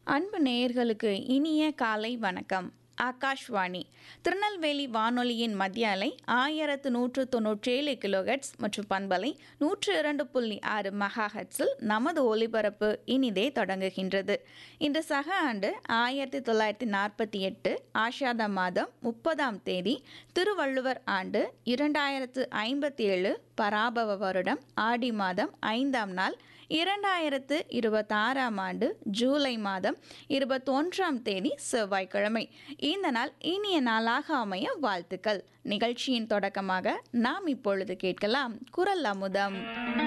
அன்பு நேயர்களுக்கு இனிய காலை வணக்கம் ஆகாஷ்வாணி திருநெல்வேலி வானொலியின் மத்திய அலை ஆயிரத்து நூற்று தொன்னூற்றேழு கிலோஹெட்ஸ் மற்றும் பண்பலை நூற்று இரண்டு புள்ளி ஆறு மெகாஹெட்ஸில் நமது ஒலிபரப்பு இனிதே தொடங்குகின்றது இன்று சக ஆண்டு ஆயிரத்தி தொள்ளாயிரத்தி நாற்பத்தி எட்டு ஆஷாத மாதம் முப்பதாம் தேதி திருவள்ளுவர் ஆண்டு இரண்டாயிரத்து ஐம்பத்தி ஏழு பராபவ வருடம் ஆடி மாதம் ஐந்தாம் நாள் இரண்டாயிரத்து இருபத்தாறாம் ஆண்டு ஜூலை மாதம் இருபத்தொன்றாம் தேதி செவ்வாய்க்கிழமை இந்த நாள் இனிய நாளாக அமைய வாழ்த்துக்கள் நிகழ்ச்சியின் தொடக்கமாக நாம் இப்பொழுது கேட்கலாம் குரல் அமுதம்